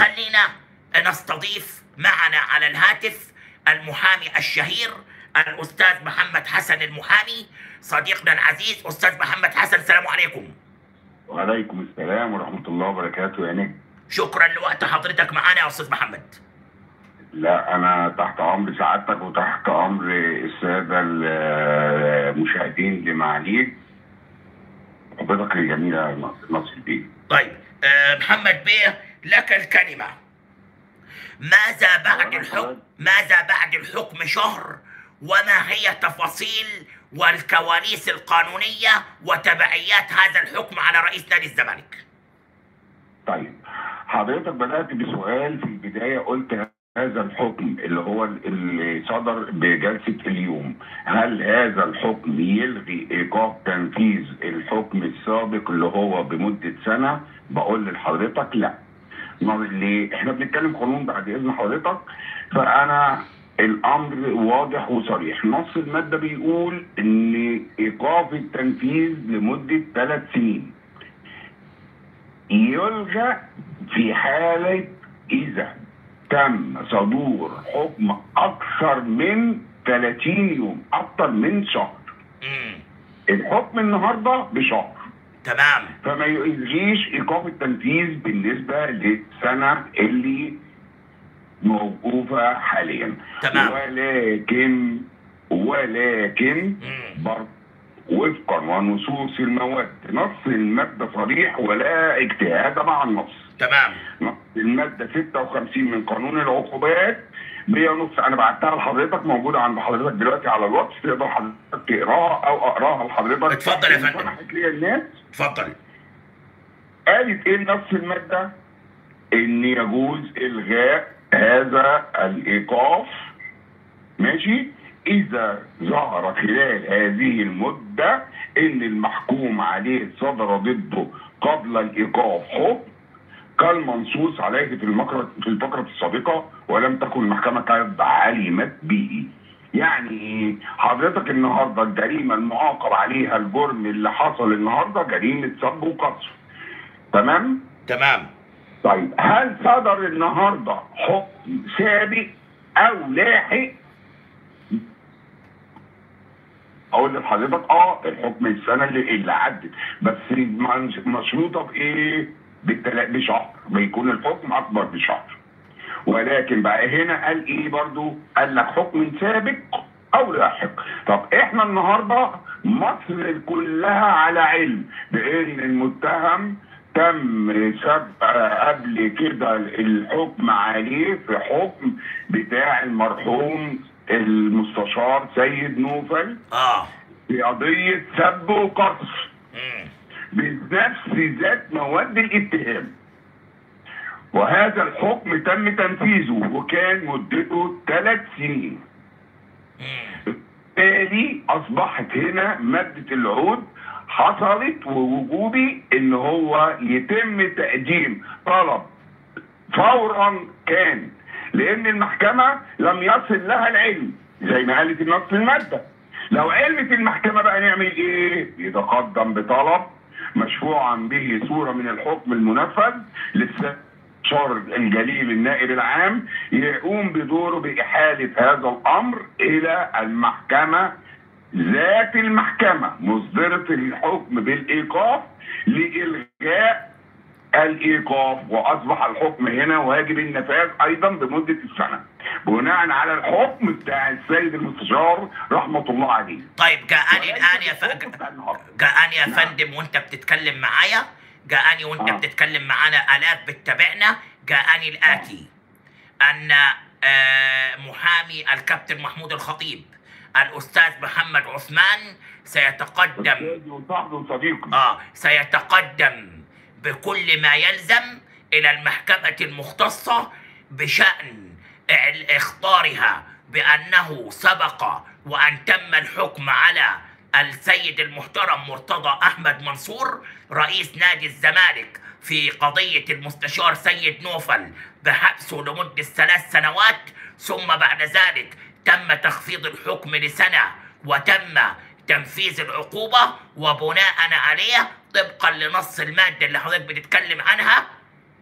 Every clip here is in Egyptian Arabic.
خلينا نستضيف معنا على الهاتف المحامي الشهير الأستاذ محمد حسن المحامي صديقنا العزيز أستاذ محمد حسن السلام عليكم وعليكم السلام ورحمة الله وبركاته يا نجم شكرا لوقت حضرتك معنا يا أستاذ محمد لا أنا تحت أمر سعادتك وتحت أمر السادة المشاهدين لمعاليك حضرتك الجميلة ناصر بيه طيب آه، محمد بيه لك الكلمة ماذا بعد الحكم ماذا بعد الحكم شهر وما هي تفاصيل والكواليس القانونية وتبعيات هذا الحكم على رئيس نادي الزمالك طيب حضرتك بدأت بسؤال في البداية قلت هذا الحكم اللي هو اللي صدر بجلسة اليوم هل هذا الحكم يلغي إيقاف تنفيذ الحكم السابق اللي هو بمدة سنة بقول لحضرتك لا ما ليه احنا بنتكلم قانون بعد اذن حضرتك فانا الامر واضح وصريح نص الماده بيقول ان ايقاف التنفيذ لمده ثلاث سنين يلغى في حاله اذا تم صدور حكم اكثر من 30 يوم اكثر من شهر مم. الحكم النهارده بشهر تمام فما يلغيش ايقاف التنفيذ بالنسبه للسنه اللي موقوفه حاليا تمام. ولكن ولكن مم. برضه وفقا ونصوص المواد نص الماده صريح ولا اجتهاد مع النص تمام نص الماده 56 من قانون العقوبات بينص انا بعتها لحضرتك موجوده عند حضرتك دلوقتي على الواتس تقدر حضرتك تقراها او اقراها لحضرتك اتفضل يا فندم. سمحت لي الناس اتفضل قالت ايه نص الماده؟ ان يجوز الغاء هذا الايقاف ماشي اذا ظهر خلال هذه المده ان المحكوم عليه صدر ضده قبل الايقاف حكم كالمنصوص عليه في المقرة في الفقرة السابقة ولم تكن المحكمة قد علمت به. يعني ايه؟ حضرتك النهارده الجريمة المعاقب عليها الجرم اللي حصل النهارده جريمة سب وقذف. تمام؟ تمام طيب هل صدر النهارده حكم سابق او لاحق؟ اقول لحضرتك اه الحكم السنه اللي, اللي عدت بس منش- مشروطه بايه؟ بالتلا- بشهر بيكون الحكم اكبر بشهر ولكن بقى هنا قال ايه برضو؟ قال لك حكم سابق او لاحق طب احنا النهارده مصر كلها على علم بان المتهم تم سبق قبل كده الحكم عليه في حكم بتاع المرحوم المستشار سيد نوفل اه في قضية سب وقذف مم. بنفس ذات مواد الاتهام وهذا الحكم تم تنفيذه وكان مدته ثلاث سنين مم. بالتالي اصبحت هنا ماده العود حصلت ووجوبي ان هو يتم تقديم طلب فورا كان لان المحكمه لم يصل لها العلم زي ما قالت النص الماده لو علمت المحكمه بقى نعمل ايه؟ يتقدم بطلب مشفوعا به صوره من الحكم المنفذ للشار الجليل النائب العام يقوم بدوره باحاله هذا الامر الى المحكمه ذات المحكمه مصدره الحكم بالايقاف لالغاء الايقاف واصبح الحكم هنا واجب النفاذ ايضا بمده السنه بناء على الحكم بتاع السيد المستشار رحمه الله عليه طيب جاءني وليس الان يا ف... الحكم بتاع النهارده. جاءني يا نعم. فندم وانت بتتكلم معايا جاءني وانت آه. بتتكلم معانا الاف بتتابعنا جاءني الاتي ان آه، محامي الكابتن محمود الخطيب الاستاذ محمد عثمان سيتقدم أستاذي وصاحبي وصديقي اه سيتقدم بكل ما يلزم الى المحكمة المختصة بشأن إعل- اخطارها بانه سبق وان تم الحكم على السيد المحترم مرتضى احمد منصور رئيس نادي الزمالك في قضية المستشار سيد نوفل بحبسه لمدة ثلاث سنوات ثم بعد ذلك تم تخفيض الحكم لسنة وتم تنفيذ العقوبة وبناء عليه طبقا لنص المادة اللي حضرتك بتتكلم عنها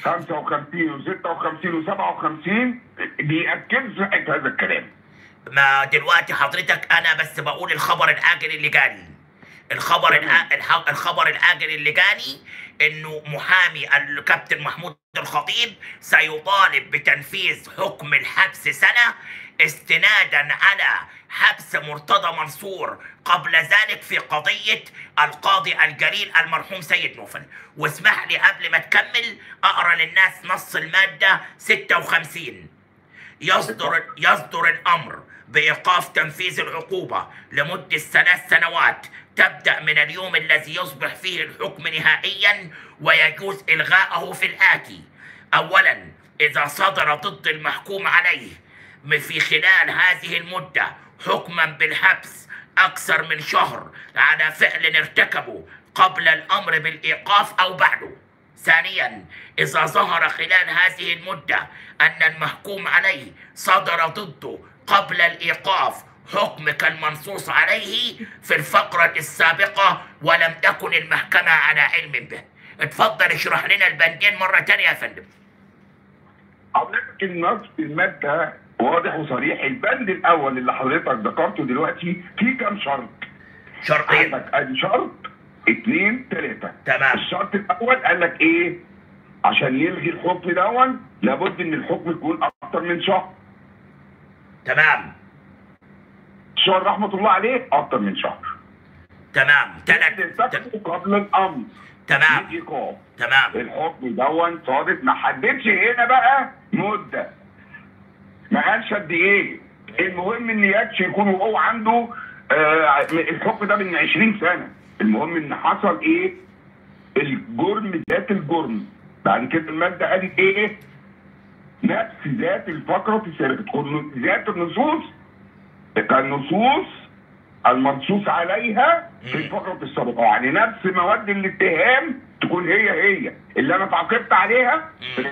55 و56 و57 بيأكد صحة هذا الكلام ما دلوقتي حضرتك انا بس بقول الخبر العاجل اللي جاني الخبر تمام. الع... الح- الخبر العاجل اللي جاني انه محامي الكابتن محمود الخطيب سيطالب بتنفيذ حكم الحبس سنه استنادا على حبس مرتضى منصور قبل ذلك في قضيه القاضي الجليل المرحوم سيد نوفل واسمح لي قبل ما تكمل اقرا للناس نص الماده 56 يصدر يصدر الامر بايقاف تنفيذ العقوبه لمده ثلاث سنوات تبدا من اليوم الذي يصبح فيه الحكم نهائيا ويجوز الغاءه في الاتي اولا اذا صدر ضد المحكوم عليه م- في خلال هذه المده حكما بالحبس اكثر من شهر على فعل ارتكبه قبل الامر بالايقاف او بعده ثانيا إذا ظهر خلال هذه المدة أن المحكوم عليه صدر ضده قبل الإيقاف حكم كالمنصوص عليه في الفقرة السابقة ولم تكن المحكمة على علم به اتفضل اشرح لنا البندين مرة تانية يا فندم حضرتك النص في المادة واضح وصريح البند الأول اللي حضرتك ذكرته دلوقتي فيه كام شرط؟ شرطين عندك ادي شرط اثنين ثلاثة تمام. الشرط الأول قال لك إيه؟ عشان يلغي الحكم دون لابد إن الحكم يكون أكتر من شهر تمام الشهر رحمة الله عليه أكتر من شهر تمام تلات ارتكبوا قبل الأمر تمام الإيقاف تمام الحكم دون صادق ما حددش هنا بقى مده ما قالش قد ايه المهم ان ياتش يكون هو عنده آه الحكم ده من 20 سنه المهم ان حصل ايه الجرم ذات الجرم بعد كده الماده قالت ايه نفس ذات الفقره السابقه تكون ذات النصوص كالنصوص المنصوص عليها في مم. الفقره السابقه يعني نفس مواد الاتهام تكون هي هي اللي انا اتعاقبت عليها مم.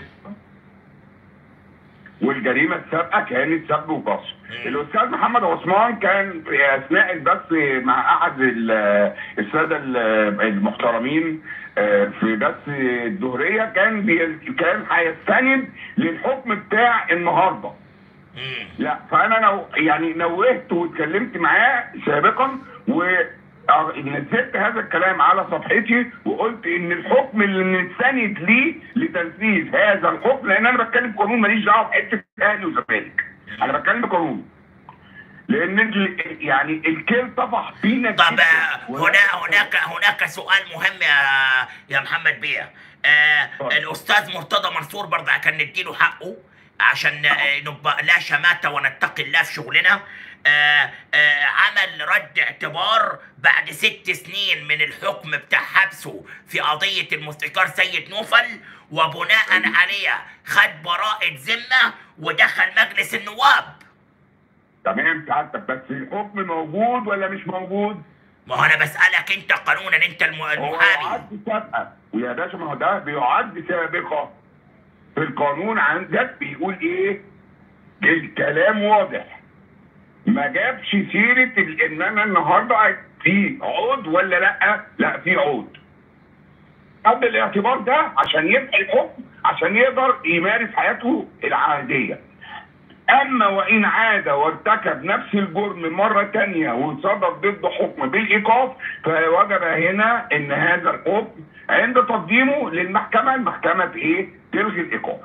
والجريمه السابقه كانت سب وقصف مم. الاستاذ محمد عثمان كان في اثناء البث مع احد ال- الساده ال- المحترمين آه، في بث الظهريه كان بي- كان هيستند للحكم بتاع النهارده مم. لا فانا نو يعني نوهت واتكلمت معاه سابقا و نزلت هذا الكلام على صفحتي وقلت ان الحكم اللي نستند ليه لتنفيذ هذا الحكم لان انا بتكلم قانون ماليش دعوه بحته اهلي وزمالك انا بتكلم قانون لان ال- يعني الكل طفح فينا طب جداً. آه، هنا هناك هناك سؤال مهم يا يا محمد بيه آه اتفضل. الاستاذ مرتضى منصور برضه كان نديله حقه عشان آه، نبقى لا شماتة ونتقي الله في شغلنا آه آه عمل رد اعتبار بعد ست سنين من الحكم بتاع حبسه في قضية المستشار سيد نوفل وبناء عليه خد براءة ذمة ودخل مجلس النواب تمام سعادتك بس الحكم موجود ولا مش موجود؟ ما هو انا بسألك انت قانونا انت الم- هو المحامي يعد سابقه ويا باشا ما هو ده بيعد سابقه في القانون عندك بيقول ايه الكلام واضح ما جابش سيره ال- ان انا النهارده في عود ولا لا لا في عود قبل الاعتبار ده عشان يبقى الحكم عشان يقدر يمارس حياته العاديه اما وان عاد وارتكب نفس الجرم مره تانية وصدر ضده حكم بالايقاف فوجب هنا ان هذا الحكم عند تقديمه للمحكمه المحكمه بايه؟ تلغي الايقاف.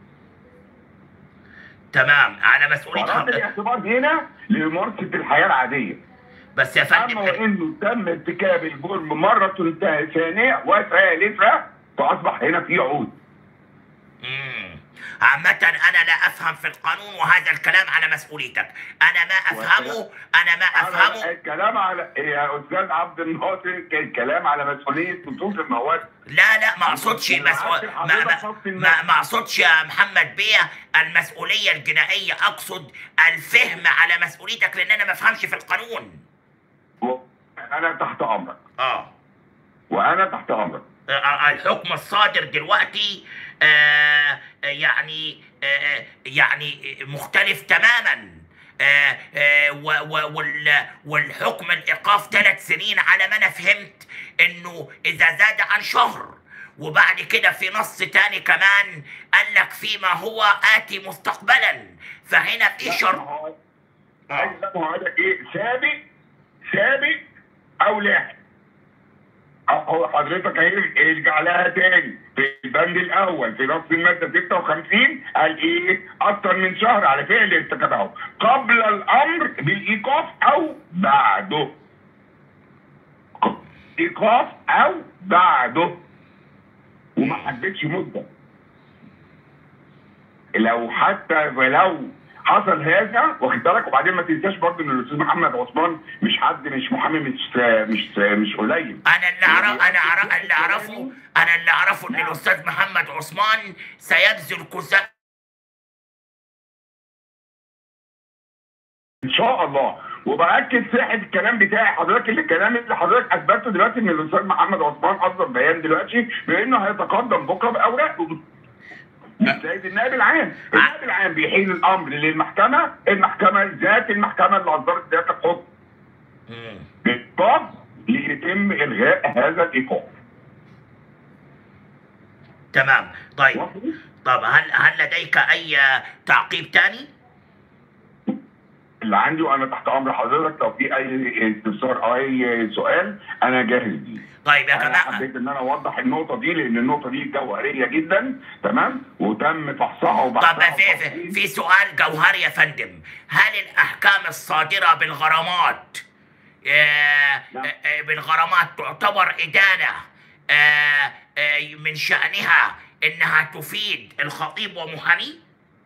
تمام على مسؤولية فرد حضرتك الاعتبار هنا لممارسه الحياه العاديه. بس يا فندم اما وانه تم ارتكاب الجرم مره ثانيه وثالثه فاصبح هنا في عود. مم. عامة أنا لا أفهم في القانون وهذا الكلام على مسؤوليتك أنا ما أفهمه أنا ما أنا أفهمه الكلام على يا استاذ عبد الناصر الكلام على مسؤوليه نصوص المواد لا لا ما أقصدش مسؤول ما, ما, ما, ما أقصدش يا محمد بيه المسؤولية الجنائية أقصد الفهم على مسؤوليتك لأن أنا ما أفهمش في القانون انا تحت امرك آه وانا تحت امرك آه، الحكم الصادر دلوقتي آه، يعني آه، يعني مختلف تماما آه، آه، و- و- وال- والحكم الايقاف ثلاث سنين على ما انا فهمت انه اذا زاد عن شهر وبعد كده في نص تاني كمان قال لك فيما هو آتي مستقبلا فهنا في لا، ما شرط هو آه. عايز لا، ما هو عايزك ايه سابق سابق او لاحق هو حضرتك اهي ارجع لها تاني في البند الاول في نص الماده 56 قال ايه اكتر من شهر على فعل ارتكابه قبل الامر بالايقاف او بعده ايقاف او بعده وما حددش مده لو حتى ولو حصل هذا واخد بالك وبعدين ما تنساش برضه ان الاستاذ محمد عثمان مش حد مش محامي مش مش مش قليل انا اللي اعرف انا أعرف اللي اعرفه انا اللي اعرفه ان نعم. الاستاذ محمد عثمان سيبذل كساء ان شاء الله وباكد صحه الكلام بتاعي حضرتك اللي الكلام اللي حضرتك اثبته دلوقتي ان الاستاذ محمد عثمان اصدر بيان دلوقتي بانه هيتقدم بكره باوراقه السيد النائب العام النائب العام بيحيل الامر للمحكمه المحكمه ذات المحكمه اللي اصدرت ذات الحكم مم. بالطب ليتم الغاء هذا الايقاف تمام طيب واضح؟ طب هل هل لديك اي تعقيب تاني؟ اللي عندي وانا تحت امر حضرتك لو في اي استفسار او اي سؤال انا جاهز ليه طيب يا انا جماعه حبيت ان انا اوضح النقطه دي لان النقطه دي جوهريه جدا تمام وتم فحصها طب وبحثها في في, في سؤال جوهري يا فندم هل الاحكام الصادره بالغرامات آه، نعم. آه، بالغرامات تعتبر ادانه آه، آه، من شانها انها تفيد الخطيب ومحاميه؟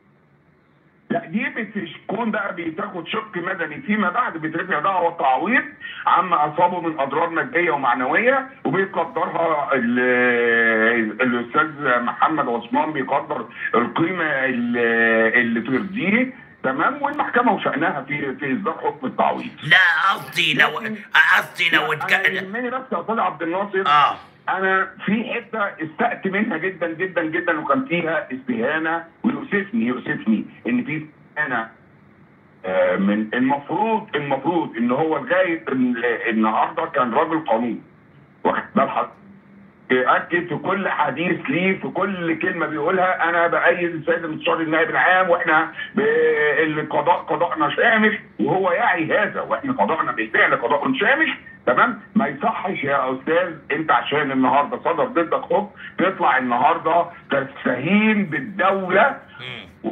لا دي بتكون بقى بتاخد شق مدني فيما بعد بيترفع دعوى تعويض عما اصابه من اضرار ماديه ومعنويه وبيقدرها ال- الاستاذ محمد عثمان بيقدر القيمه اللي اللي ترضيه تمام والمحكمه وشانها في في اصدار حكم التعويض. لا قصدي لو قصدي لو انا اتك... يهمني بس يا استاذ عبد الناصر اه انا في حته استأت منها جدا جدا جدا وكان فيها استهانه ويؤسفني يؤسفني ان في استهانه آه، من المفروض المفروض ان هو لغايه ال- النهارده كان راجل قانون واخد بال حضرتك يأكد في كل حديث ليه في كل كلمة بيقولها أنا بأيد السيد المستشار النائب العام وإحنا ب- القضاء قضاءنا شامل وهو يعي هذا وإحنا قضاءنا بالفعل قضاء شامل تمام ما يصحش يا أستاذ أنت عشان النهاردة صدر ضدك حكم تطلع النهاردة تستهين بالدولة مم.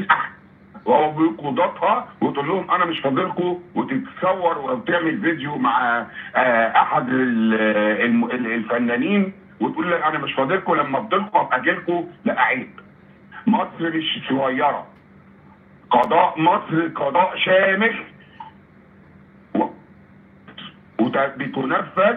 وهو بقضاتها وتقول لهم انا مش فاضلكم وتتصور وتعمل فيديو مع آه، احد ال- الم- ال- الفنانين وتقول لك انا مش فاضلكم لما افضلكم ابقى اجيلكم لا عيب مصر مش صغيره قضاء مصر قضاء شامل و- وت- بتنفذ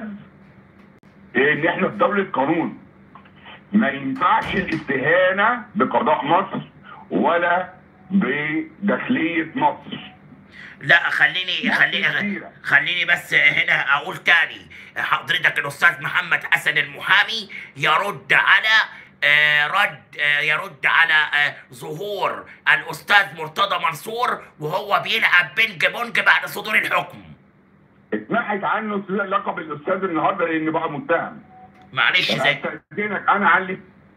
ان احنا في دوله قانون ما ينفعش الاستهانه بقضاء مصر ولا بداخليه مصر لا خليني خليني كتيرة. خليني بس هنا اقول تاني حضرتك الاستاذ محمد حسن المحامي يرد على آه، رد آه، يرد على آه، ظهور الاستاذ مرتضى منصور وهو بيلعب بينج بونج بعد صدور الحكم اتمحت عنه لقب الاستاذ النهارده لان بقى متهم معلش زي استاذنك انا علي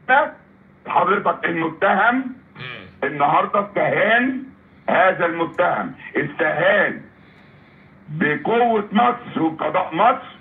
حضرتك المتهم مم. النهارده استهان هذا المتهم استهان بقوه مصر وقضاء مصر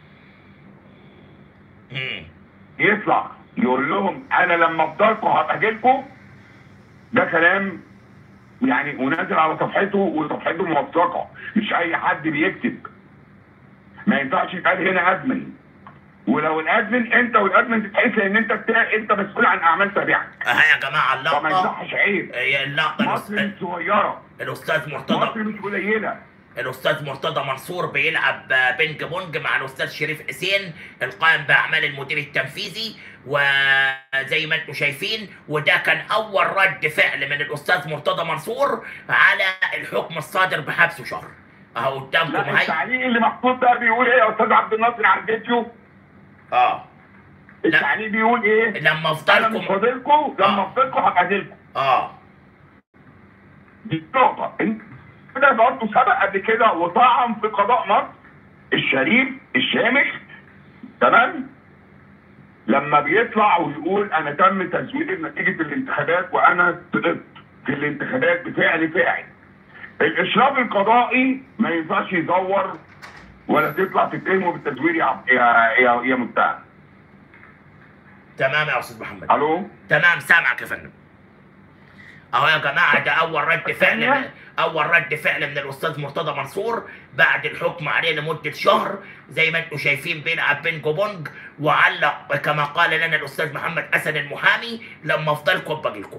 مم. يطلع يقول لهم انا لما افضلكم هبقى اجيلكم ده كلام يعني ونازل على صفحته وصفحته موثقه مش اي حد بيكتب ما ينفعش يتقال هنا ادمن ولو الادمن انت والادمن تتحس لان انت بتاع انت مسؤول عن اعمال تابعك ها يا جماعه فما اللقطه يصحش عيب هي اللقطه مصر الأس- مش صغيره الاستاذ مصر مرتضى مش قليله الاستاذ مرتضى منصور بيلعب بينج بونج مع الاستاذ شريف حسين القائم باعمال المدير التنفيذي وزي ما انتم شايفين وده كان اول رد فعل من الاستاذ مرتضى منصور على الحكم الصادر بحبسه شهر اهو قدامكم لا هاي التعليق اللي محطوط ده بيقول ايه يا استاذ عبد الناصر على الفيديو اه لا. التعليق بيقول ايه لما انا مش افضلكم فاضلكم لما آه. افضلكم هبقى اجيلكم اه دي نقطة انت كده برضه سبق قبل كده وطعن في قضاء مصر الشريف الشامخ تمام لما بيطلع ويقول انا تم تزوير نتيجه الانتخابات وانا سقطت في الانتخابات بفعل فاعل الاشراف القضائي ما ينفعش يزور ولا تطلع تتهمه بالتزوير يا عب- يا يا, يا متهم تمام يا استاذ محمد الو تمام سامعك يا فندم اهو يا جماعه ده اول رد فعل الثانية؟ اول رد فعل من الاستاذ مرتضى منصور بعد الحكم عليه لمده شهر زي ما انتم شايفين بيلعب بينج بونج وعلق كما قال لنا الاستاذ محمد حسن المحامي لما افضلكم باجي لكم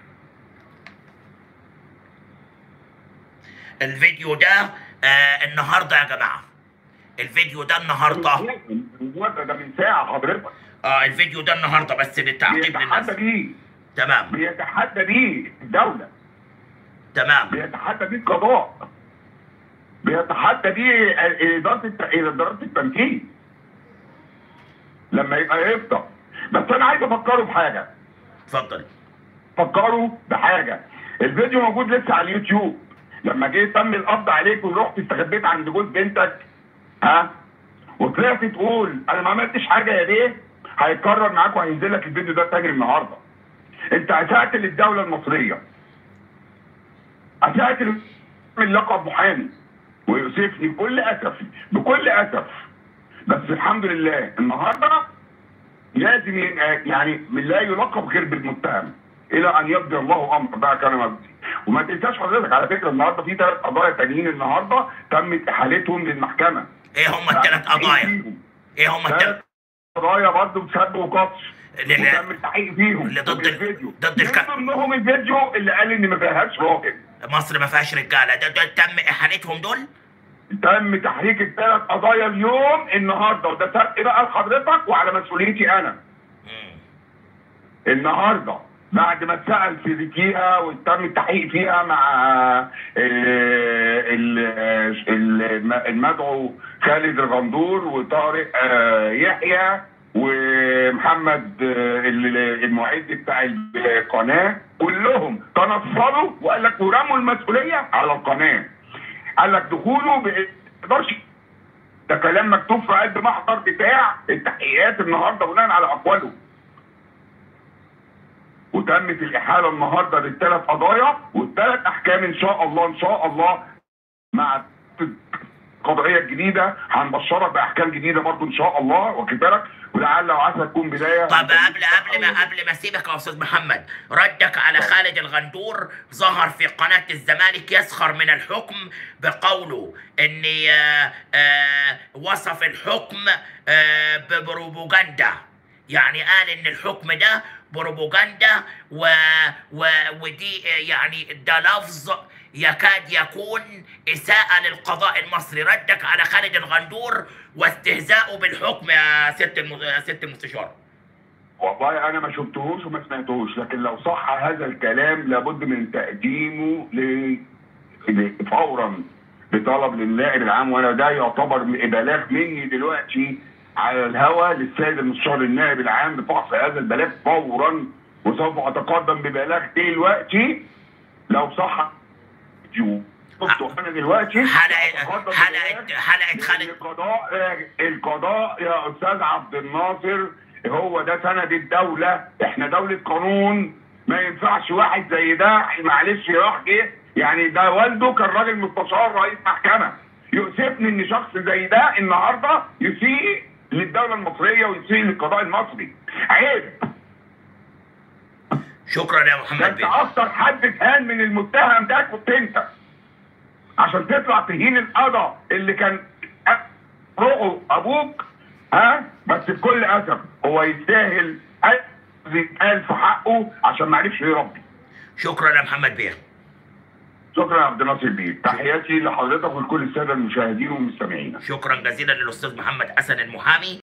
الفيديو ده آه النهارده يا جماعه الفيديو ده النهارده الوضع ده من ساعه حضرتك اه الفيديو ده النهارده بس للتعقيب للناس بيتحدى بيه تمام بيتحدى بيه الدوله تمام بيتحدى بيه القضاء بيتحدى بيه اداره الت- اداره التنفيذ لما يبقى يفضل بس انا عايز افكره بحاجه اتفضل فكروا بحاجه الفيديو موجود لسه على اليوتيوب لما جه تم القبض عليك ورحت استخبيت عند جوز بنتك ها وطلعت تقول انا ما عملتش حاجه يا بيه هيتكرر معاك وهينزل لك الفيديو ده تاني النهارده انت اسأت للدوله المصريه اسأت من لقب محامي ويوصفني بكل اسف بكل اسف بس الحمد لله النهارده لازم يبقى يعني من لا يلقب غير بالمتهم الى ان يقضي الله امر بقى كان مجدي وما تنساش حضرتك على فكره النهارده في ثلاث قضايا تانيين النهارده تمت احالتهم للمحكمه ايه هم الثلاث قضايا فيهم. ايه هم ثلاث الثلاث قضايا برضه بسب وقطش اللي- وتم التحقيق فيهم اللي ضد ال- الفيديو ضد الك- من ضمنهم الفيديو اللي قال ان ما فيهاش راجل مصر ما فيهاش رجاله ده, ده تم احالتهم دول تم تحريك الثلاث قضايا اليوم النهارده وده سبق بقى لحضرتك وعلى مسؤوليتي انا مم. النهارده بعد ما اتسال في فيها وتم التحقيق فيها مع آه، ال- ال- المدعو خالد الغندور وطارق آه، يحيى ومحمد آه، ال- المعد بتاع القناه كلهم تنصلوا وقال لك ورموا المسؤوليه على القناه قال لك دخوله ما يقدرش ده كلام مكتوب في قلب محضر بتاع التحقيقات النهارده بناء على اقواله وتمت الاحاله النهارده للثلاث قضايا والثلاث احكام ان شاء الله ان شاء الله مع القضيه الجديده هنبشرك باحكام جديده برضو ان شاء الله واخد بالك ولعل وعسى تكون بدايه طب قبل قبل ما قبل ما اسيبك يا استاذ محمد ردك على خالد الغندور ظهر في قناه الزمالك يسخر من الحكم بقوله ان آه، آه، وصف الحكم آه، ببروباجندا يعني قال ان الحكم ده بروباجندا و... و... ودي آه، يعني ده لفظ يكاد يكون إساءة للقضاء المصري ردك على خالد الغندور واستهزاؤه بالحكم يا ست الم... يا ست المستشار والله انا ما شفتهوش وما سمعتهوش لكن لو صح هذا الكلام لابد من تقديمه ل... ل- فورا بطلب للنائب العام وانا ده يعتبر بلاغ مني دلوقتي على الهوى للسيد المستشار النائب العام بفحص هذا البلاغ فورا وسوف اتقدم ببلاغ دلوقتي لو صح شفته انا دلوقتي حلقة أتقدم حلقة ببلاغ حلقة خالد القضاء القضاء يا استاذ عبد الناصر هو ده سند الدوله احنا دوله قانون ما ينفعش واحد زي ده معلش راح جه يعني ده والده كان راجل مستشار رئيس محكمه يؤسفني ان شخص زي ده النهارده يسيء للدوله المصريه ويسيء للقضاء المصري عيب شكرا يا ده محمد انت بيه اكتر حد اتهان من المتهم ده كنت انت عشان تطلع تهين القضا اللي كان روحه ابوك ها بس بكل اسف هو يستاهل ألف يتقال في حقه عشان ما عرفش يربي شكرا يا محمد بيه شكرا يا عبد الناصر بيه تحياتي لحضرتك ولكل الساده المشاهدين والمستمعين شكرا جزيلا للاستاذ محمد حسن المحامي